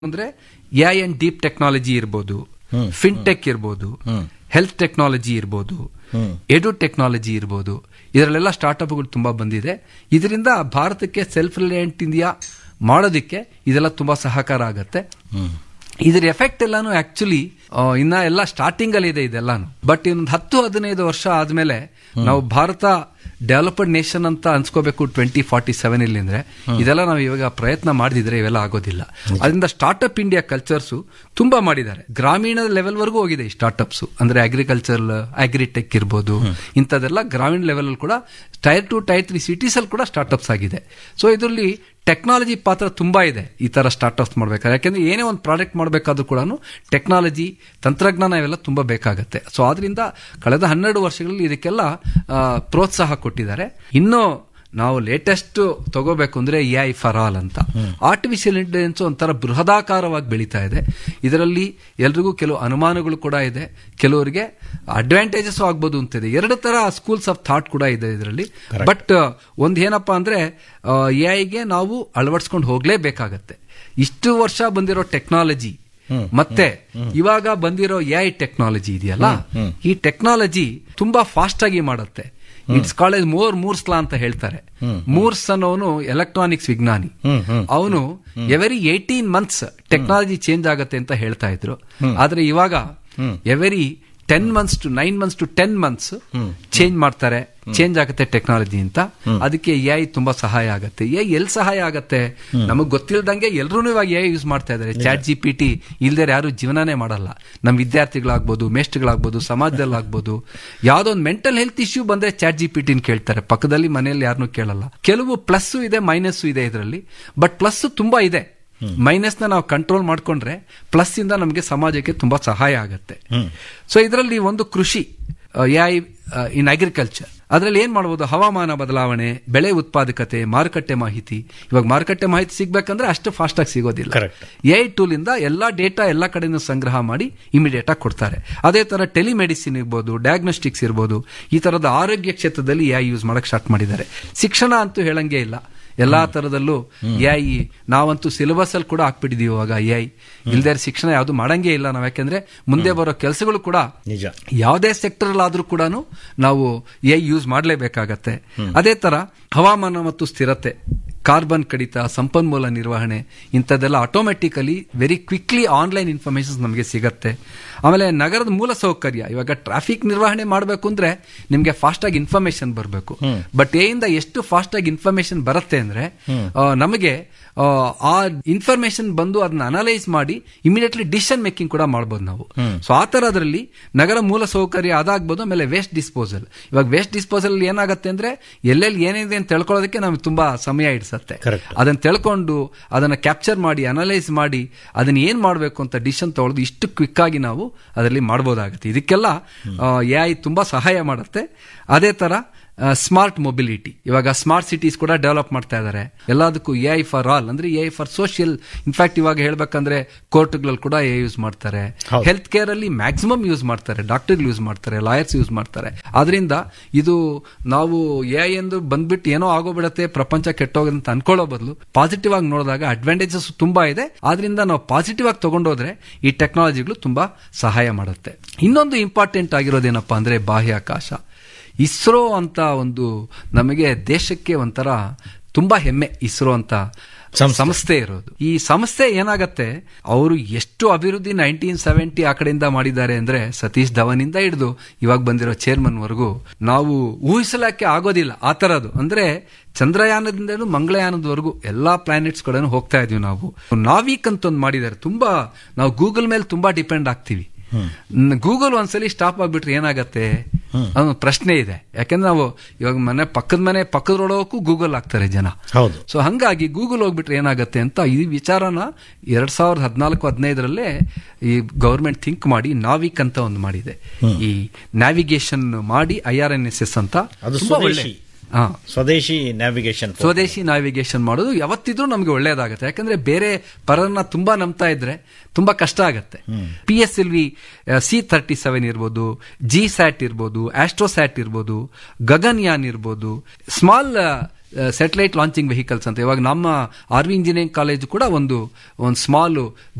ಅಂದ್ರೆ AI and deep technology ಇರ್ಬೋದು fintech ಇರ್ಬೋದು ಹೆಲ್ತ್ ಟೆಕ್ನಾಲಜಿ ಇರ್ಬೋದು ಎಡು ಟೆಕ್ನಾಲಜಿ ಇರ್ಬೋದು ಇದರಲ್ಲೆಲ್ಲ ಸ್ಟಾರ್ಟ್ಅಪ್ಗಳು ತುಂಬಾ ಬಂದಿದೆ ಇದರಿಂದ ಭಾರತಕ್ಕೆ ಸೆಲ್ಫ್ ರಿಲಯಂಟ್ ಇಂಡಿಯಾ ಮಾಡೋದಕ್ಕೆ ಇದೆಲ್ಲ ತುಂಬಾ ಸಹಕಾರ ಆಗತ್ತೆ ಇದ್ರ ಎಫೆಕ್ಟ್ ಎಲ್ಲಾನು ಆಕ್ಚುಲಿ ಇನ್ನ ಎಲ್ಲ ಸ್ಟಾರ್ಟಿಂಗ್ ಅಲ್ಲಿ ಇದೆ ಇದೆಲ್ಲಾನು ಬಟ್ ಇನ್ನೊಂದು ಹತ್ತು ಹದಿನೈದು ವರ್ಷ ಆದ್ಮೇಲೆ ನಾವು ಭಾರತ ಡೆವಲಪ್ಡ್ ನೇಷನ್ ಅಂತ ಅನ್ಸ್ಕೋಬೇಕು ಟ್ವೆಂಟಿ ಫಾರ್ಟಿ ಸೆವೆನ್ ಇಲ್ಲಿ ಅಂದ್ರೆ ಇದೆಲ್ಲ ನಾವು ಇವಾಗ ಪ್ರಯತ್ನ ಮಾಡದಿದ್ರೆ ಇವೆಲ್ಲ ಆಗೋದಿಲ್ಲ ಅದರಿಂದ ಸ್ಟಾರ್ಟ್ಅಪ್ ಇಂಡಿಯಾ ಕಲ್ಚರ್ಸ್ ತುಂಬಾ ಮಾಡಿದ್ದಾರೆ ಗ್ರಾಮೀಣ ಲೆವೆಲ್ ವರೆಗೂ ಹೋಗಿದೆ ಈ ಸ್ಟಾರ್ಟ್ಅಪ್ಸ್ ಅಂದ್ರೆ ಅಗ್ರಿಕಲ್ಚರ್ ಅಗ್ರಿಟೆಕ್ ಇರ್ಬೋದು ಇಂಥದ್ದೆಲ್ಲ ಗ್ರಾಮೀಣ ಲೆವೆಲ್ ಅಲ್ಲಿ ಕೂಡ tier two tier three cities ಅಲ್ಲಿ ಕೂಡ ಸ್ಟಾರ್ಟ್ಅಪ್ಸ್ ಆಗಿದೆ ಸೊ ಇದರಲ್ಲಿ ಟೆಕ್ನಾಲಜಿ ಪಾತ್ರ ತುಂಬಾ ಇದೆ ಈ ತರ ಸ್ಟಾರ್ಟ್ಅಪ್ಸ್ ಮಾಡ್ಬೇಕಾದ್ರೆ ಯಾಕೆಂದ್ರೆ ಏನೇ ಒಂದು ಪ್ರಾಡಕ್ಟ್ ಮಾಡಬೇಕಾದ್ರೂ ಕೂಡ ಟೆಕ್ನಾಲಜಿ ತಂತ್ರಜ್ಞಾನ ಇವೆಲ್ಲ ತುಂಬಾ ಬೇಕಾಗುತ್ತೆ ಸೊ ಆದ್ರಿಂದ ಕಳೆದ ಹನ್ನೆರಡು ವರ್ಷಗಳಲ್ಲಿ ಇದಕ್ಕೆಲ್ಲ ಆ, ಪ್ರೋತ್ಸಾಹ ಕೊಟ್ಟಿದ್ದಾರೆ ಇನ್ನು ನಾವು ಲೇಟೆಸ್ಟ್ ತಗೋಬೇಕು ಅಂದ್ರೆ ಎ ಐ ಫಾರ್ ಆಲ್ ಅಂತ ಆರ್ಟಿಫಿಷಿಯಲ್ ಇಂಟೆಲಿಜೆನ್ಸ್ ಒಂಥರ ಬೃಹದಾಕಾರವಾಗಿ ಬೆಳೀತಾ ಇದೆ ಇದರಲ್ಲಿ ಎಲ್ರಿಗೂ ಕೆಲವು ಅನುಮಾನಗಳು ಕೂಡ ಇದೆ ಕೆಲವರಿಗೆ ಅಡ್ವಾಂಟೇಜಸ್ ಆಗ್ಬೋದು ಅಂತಿದೆ ಎರಡು ತರ ಸ್ಕೂಲ್ಸ್ ಆಫ್ ಥಾಟ್ ಕೂಡ ಇದೆ ಇದರಲ್ಲಿ ಬಟ್ ಒಂದ್ ಏನಪ್ಪಾ ಅಂದ್ರೆ ಎ ಐಗೆ ನಾವು ಅಳವಡಿಸ್ಕೊಂಡು ಹೋಗ್ಲೇಬೇಕಾಗತ್ತೆ ಇಷ್ಟು ವರ್ಷ ಬಂದಿರೋ ಟೆಕ್ನಾಲಜಿ ಮತ್ತೆ ಇವಾಗ ಬಂದಿರೋ ಎ ಐ ಟೆಕ್ನಾಲಜಿ ಇದೆಯಲ್ಲ ಈ ಟೆಕ್ನಾಲಜಿ ತುಂಬಾ ಫಾಸ್ಟ್ ಆಗಿ ಮಾಡುತ್ತೆ it's called Moore Moore's law ಅಂತ ಹೇಳ್ತಾರೆ ಮೂರ್ಸ್ ಅನ್ನೋನು ಎಲೆಕ್ಟ್ರಾನಿಕ್ಸ್ ವಿಜ್ಞಾನಿ ಅವನು every eighteen months technology change ಆಗತ್ತೆ ಅಂತ ಹೇಳ್ತಾ ಇದ್ರು ಆದ್ರೆ ಇವಾಗ every ten months to nine months to ten months change ಮಾಡ್ತಾರೆ ಚೇಂಜ್ ಆಗುತ್ತೆ ಟೆಕ್ನಾಲಜಿ ಅಂತ ಅದಕ್ಕೆ ಎ ಐ ತುಂಬಾ ಸಹಾಯ ಆಗುತ್ತೆ ಎ ಎಲ್ಲಿ ಸಹಾಯ ಆಗತ್ತೆ ನಮಗ್ ಗೊತ್ತಿಲ್ದಂಗೆ ಎಲ್ರೂ ಇವಾಗ ಎ ಯೂಸ್ ಮಾಡ್ತಾ ಇದಾರೆ ಚಾಟ್ ಜಿ ಪಿ ಟಿ ಇಲ್ದೇ ಯಾರು ಜೀವನನೇ ಮಾಡಲ್ಲ ನಮ್ ವಿದ್ಯಾರ್ಥಿಗಳಾಗ್ಬೋದು ಮೇಷ್ಟ್ಗಳಾಗ್ಬೋದು ಸಮಾಜದಲ್ಲಿ ಆಗ್ಬೋದು ಯಾವ್ದೋ ಒಂದು ಮೆಂಟಲ್ ಹೆಲ್ತ್ ಇಶ್ಯೂ ಬಂದ್ರೆ ಚಾಟ್ ಜಿ ಪಿ ಟಿನ್ ಕೇಳ್ತಾರೆ ಪಕ್ಕದಲ್ಲಿ ಮನೆಯಲ್ಲಿ ಯಾರನ್ನೂ ಕೇಳಲ್ಲ ಕೆಲವು ಪ್ಲಸ್ ಇದೆ ಮೈನಸ್ ಇದೆ ಇದರಲ್ಲಿ ಬಟ್ ಪ್ಲಸ್ ತುಂಬಾ ಇದೆ ಮೈನಸ್ ನ ನಾವು ಕಂಟ್ರೋಲ್ ಮಾಡ್ಕೊಂಡ್ರೆ ಪ್ಲಸ್ ಇಂದ ನಮಗೆ ಸಮಾಜಕ್ಕೆ ತುಂಬಾ ಸಹಾಯ ಆಗತ್ತೆ ಸೊ ಇದರಲ್ಲಿ ಒಂದು ಕೃಷಿ ಎಐ ಇನ್ ಅಗ್ರಿಕಲ್ಚರ್ ಅದರಲ್ಲಿ ಏನ್ ಮಾಡಬಹುದು ಹವಾಮಾನ ಬದಲಾವಣೆ ಬೆಳೆ ಉತ್ಪಾದಕತೆ ಮಾರುಕಟ್ಟೆ ಮಾಹಿತಿ ಇವಾಗ ಮಾರುಕಟ್ಟೆ ಮಾಹಿತಿ ಸಿಗ್ಬೇಕಂದ್ರೆ ಅಷ್ಟು ಫಾಸ್ಟ್ ಆಗಿ ಸಿಗೋದಿಲ್ಲ Correct. ಎಐ ಟೂಲ್ ಇಂದ ಎಲ್ಲಾ ಡೇಟಾ ಎಲ್ಲಾ ಕಡೆನೂ ಸಂಗ್ರಹ ಮಾಡಿ ಇಮಿಡಿಯೇಟ್ ಆಗಿ ಕೊಡ್ತಾರೆ ಅದೇ ತರ ಟೆಲಿಮೆಡಿಸಿನ್ ಇರ್ಬೋದು ಡಯಾಗ್ನೋಸ್ಟಿಕ್ಸ್ ಇರ್ಬೋದು ಈ ತರದ ಆರೋಗ್ಯ ಕ್ಷೇತ್ರದಲ್ಲಿ ಎಐ ಯೂಸ್ ಮಾಡಕ್ ಸ್ಟಾರ್ಟ್ ಮಾಡಿದ್ದಾರೆ ಶಿಕ್ಷಣ ಅಂತೂ ಹೇಳಂಗೆ ಇಲ್ಲ ಎಲ್ಲಾ ತರದಲ್ಲೂ ಎಐ ನಾವಂತೂ ಸಿಲೆಬಸ್ ಅಲ್ಲಿ ಕೂಡ ಹಾಕ್ಬಿಟ್ಟಿದೀವಿ ಇವಾಗ ಎಐ ಇಲ್ದೇ ಶಿಕ್ಷಣ ಯಾವ್ದು ಮಾಡಂಗೆ ಇಲ್ಲ ನಾವ್ ಯಾಕೆಂದ್ರೆ ಮುಂದೆ ಬರೋ ಕೆಲಸಗಳು ಕೂಡ ನಿಜ ಯಾವುದೇ ಸೆಕ್ಟರ್ ಆದ್ರೂ ಕೂಡ ನಾವು ಎ ಯೂಸ್ ಮಾಡಲೇಬೇಕಾಗತ್ತೆ ಅದೇ ತರ ಹವಾಮಾನ ಮತ್ತು ಸ್ಥಿರತೆ ಕಾರ್ಬನ್ ಕಡಿತ ಸಂಪನ್ಮೂಲ ನಿರ್ವಹಣೆ ಇಂಥದ್ದೆಲ್ಲ automatically very quickly online informations ನಮಗೆ ಸಿಗತ್ತೆ ಆಮೇಲೆ ನಗರದ ಮೂಲ ಸೌಕರ್ಯ ಇವಾಗ ಟ್ರಾಫಿಕ್ ನಿರ್ವಹಣೆ ಮಾಡಬೇಕು ಅಂದ್ರೆ ನಿಮ್ಗೆ ಫಾಸ್ಟ್ ಆಗಿ ಇನ್ಫಾರ್ಮೇಶನ್ ಬರಬೇಕು ಬಟ್ ಇಂದ ಎಷ್ಟು ಫಾಸ್ಟ್ ಆಗಿ ಇನ್ಫಾರ್ಮೇಶನ್ ಬರುತ್ತೆ ಅಂದ್ರೆ ಆ, ನಮಗೆ ಆ, ಆ ಇನ್ಫಾರ್ಮೇಶನ್ ಬಂದು ಅದನ್ನ ಅನಲೈಸ್ ಮಾಡಿ ಇಮಿಡಿಯೇಟ್ಲಿ ಡಿಸಿಷನ್ ಮೇಕಿಂಗ್ ಕೂಡ ಮಾಡಬಹುದು ನಾವು ಸೊ ಆ ತರದ್ರಲ್ಲಿ ನಗರ ಮೂಲ ಸೌಕರ್ಯ ಅದಾಗ್ಬೋದು ಆಮೇಲೆ ವೇಸ್ಟ್ ಡಿಸ್ಪೋಸಲ್ ಇವಾಗ ವೇಸ್ಟ್ ಡಿಸ್ಪೋಸಲ್ ಏನಾಗುತ್ತೆ ಅಂದ್ರೆ ಎಲ್ಲೆಲ್ಲಿ ಏನಿದೆ ಅಂತ ತಿಳ್ಕೊಳ್ಳೋದಕ್ಕೆ ನಮ್ಗೆ ತುಂಬಾ ಸಮಯ ಇಡ್ಸತ್ತೆ Correct. ಅದನ್ನ ತಿಳ್ಕೊಂಡು ಅದನ್ನ ಕ್ಯಾಪ್ಚರ್ ಮಾಡಿ ಅನಲೈಸ್ ಮಾಡಿ ಅದನ್ನ ಏನ್ ಮಾಡಬೇಕು ಅಂತ ಡಿಸಿಷನ್ ತಗೊಳ್ಳೋದು ಇಷ್ಟು ಕ್ವಿಕ್ ಆಗಿ ನಾವು ಅದರಲ್ಲಿ ಮಾಡಬಹುದಾಗುತ್ತೆ ಇದಕ್ಕೆಲ್ಲ ಎ ಐ ತುಂಬಾ ಸಹಾಯ ಮಾಡುತ್ತೆ ಅದೇ ತರ ಸ್ಮಾರ್ಟ್ ಮೊಬಿಲಿಟಿ ಇವಾಗ ಸ್ಮಾರ್ಟ್ ಸಿಟೀಸ್ ಕೂಡ ಡೆವಲಪ್ ಮಾಡ್ತಾ ಇದ್ದಾರೆ ಎಲ್ಲದಕ್ಕೂ ಎ ಐ ಫಾರ್ ಆಲ್ ಅಂದ್ರೆ A I for social in fact ಇವಾಗ ಹೇಳ್ಬೇಕಂದ್ರೆ ಕೋರ್ಟ್ಗಳಲ್ಲಿ ಕೂಡ ಎ ಯೂಸ್ ಮಾಡ್ತಾರೆ ಹೌದು. ಹೆಲ್ತ್ ಕೇರ್ ಅಲ್ಲಿ ಮ್ಯಾಕ್ಸಿಮಮ್ ಯೂಸ್ ಮಾಡ್ತಾರೆ ಡಾಕ್ಟರ್ ಯೂಸ್ ಮಾಡ್ತಾರೆ ಲಾಯರ್ಸ್ ಯೂಸ್ ಮಾಡ್ತಾರೆ ಆದ್ರಿಂದ ಇದು ನಾವು ಎ ಐ ಎಂದು ಬಂದ್ಬಿಟ್ಟು ಏನೋ ಆಗೋಗ್ಬಿಡತ್ತೆ ಪ್ರಪಂಚ ಕೆಟ್ಟೋಗುತ್ತೆ ಅಂತ ಅನ್ಕೊಳ್ಳೋ ಬದಲು ಪಾಸಿಟಿವ್ ಆಗಿ ನೋಡಿದಾಗ ಅಡ್ವಾಂಟೇಜಸ್ ತುಂಬಾ ಇದೆ ಆದ್ರಿಂದ ನಾವು ಪಾಸಿಟಿವ್ ಆಗಿ ತಗೊಂಡೋದ್ರೆ ಈ ಟೆಕ್ನಾಲಜಿಗಳು ತುಂಬಾ ಸಹಾಯ ಮಾಡುತ್ತೆ ಇನ್ನೊಂದು ಇಂಪಾರ್ಟೆಂಟ್ ಆಗಿರೋದೇನಪ್ಪಾ ಅಂದ್ರೆ ಬಾಹ್ಯಾಕಾಶ ಇಸ್ರೋ ಅಂತ ಒಂದು ನಮಗೆ ದೇಶಕ್ಕೆ ಒಂಥರ ತುಂಬಾ ಹೆಮ್ಮೆ ಇಸ್ರೋ ಅಂತ ಸಂಸ್ಥೆ. ಸಂಸ್ಥೆ ಇರೋದು ಈ ಸಂಸ್ಥೆ ಏನಾಗತ್ತೆ ಅವರು ಎಷ್ಟು ಅಭಿವೃದ್ಧಿ ನೈನ್ಟೀನ್ ಸೆವೆಂಟಿ ಆ ಕಡೆಯಿಂದ ಮಾಡಿದ್ದಾರೆ ಅಂದ್ರೆ ಸತೀಶ್ ಧವನ್ ಇಂದ ಹಿಡಿದು ಇವಾಗ ಬಂದಿರೋ ಚೇರ್ಮನ್ ವರೆಗೂ ನಾವು ಊಹಿಸಲಾಕೆ ಆಗೋದಿಲ್ಲ ಆ ತರದು ಅಂದ್ರೆ ಚಂದ್ರಯಾನದಿಂದ ಹಿಡಿದು ಮಂಗಳಯಾನದವರೆಗೂ ಎಲ್ಲಾ ಪ್ಲಾನೆಟ್ಸ್ ಕಡೆನೂ ಹೋಗ್ತಾ ಇದೀವಿ ನಾವು ನಾವೀಕ್ ಅಂತ ಒಂದು ಮಾಡಿದ್ದಾರೆ ತುಂಬಾ ನಾವು ಗೂಗಲ್ ಮೇಲೆ ತುಂಬಾ ಡಿಪೆಂಡ್ ಆಗ್ತೀವಿ ಗೂಗಲ್ ಒಂದ್ಸಲಿ ಸ್ಟಾಪ್ ಆಗ್ಬಿಟ್ರೆ ಏನಾಗತ್ತೆ ಅನ್ನೋ ಪ್ರಶ್ನೆ ಇದೆ ಯಾಕಂದ್ರೆ ನಾವು ಇವಾಗ ಮನೆ ಪಕ್ಕದ ಮನೆ ಪಕ್ಕದ ರೋಡೋಕ್ಕೂ ಗೂಗಲ್ ಆಗ್ತಾರೆ ಜನ ಹೌದು ಸೊ ಹಂಗಾಗಿ ಗೂಗಲ್ ಹೋಗ್ಬಿಟ್ರೆ ಏನಾಗುತ್ತೆ ಅಂತ ಈ ವಿಚಾರನ ಎರಡ್ ಸಾವಿರದ ಹದಿನಾಲ್ಕು ಹದಿನೈದರಲ್ಲೇ ಈ ಗವರ್ಮೆಂಟ್ ಥಿಂಕ್ ಮಾಡಿ ನಾವಿಕ್ ಅಂತ ಒಂದು ಮಾಡಿದೆ ಈ ನ್ಯಾವಿಗೇಷನ್ ಮಾಡಿ I R N S S ಅಂತ ಅದು ತುಂಬಾ ಒಳ್ಳೆ ಸ್ವದೇಶಿ. ಹಾ ಸ್ವದೇಶಿ ನ್ಯಾವಿಗೇಷನ್ ಸ್ವದೇಶಿ ನ್ಯಾವಿಗೇಷನ್ ಮಾಡೋದು ಯಾವತ್ತಿದ್ರೂ ನಮಗೆ ಒಳ್ಳೇದಾಗುತ್ತೆ ಯಾಕಂದ್ರೆ ಬೇರೆ ಪರನ್ನ ತುಂಬಾ ನಂಬ್ತಾ ಇದ್ರೆ ತುಂಬಾ ಕಷ್ಟ ಆಗತ್ತೆ P S L V C thirty seven ಇರ್ಬೋದು ಜಿ ಸ್ಯಾಟ್ ಇರ್ಬೋದು ಆಸ್ಟ್ರೋಸ್ಯಾಟ್ ಇರ್ಬೋದು ಗಗನ್ಯಾನ್ ಇರ್ಬೋದು ಸ್ಮಾಲ್ ಸ್ಯಾಟಲೈಟ್ ಲಾಂಚಿಂಗ್ ವೆಹಿಕಲ್ಸ್ ಅಂತ ಇವಾಗ ನಮ್ಮ ಆರ್ವಿ ಇಂಜಿನಿಯರಿಂಗ್ ಕಾಲೇಜ್ ಕೂಡ ಒಂದು ಒಂದು ಸ್ಮಾಲ್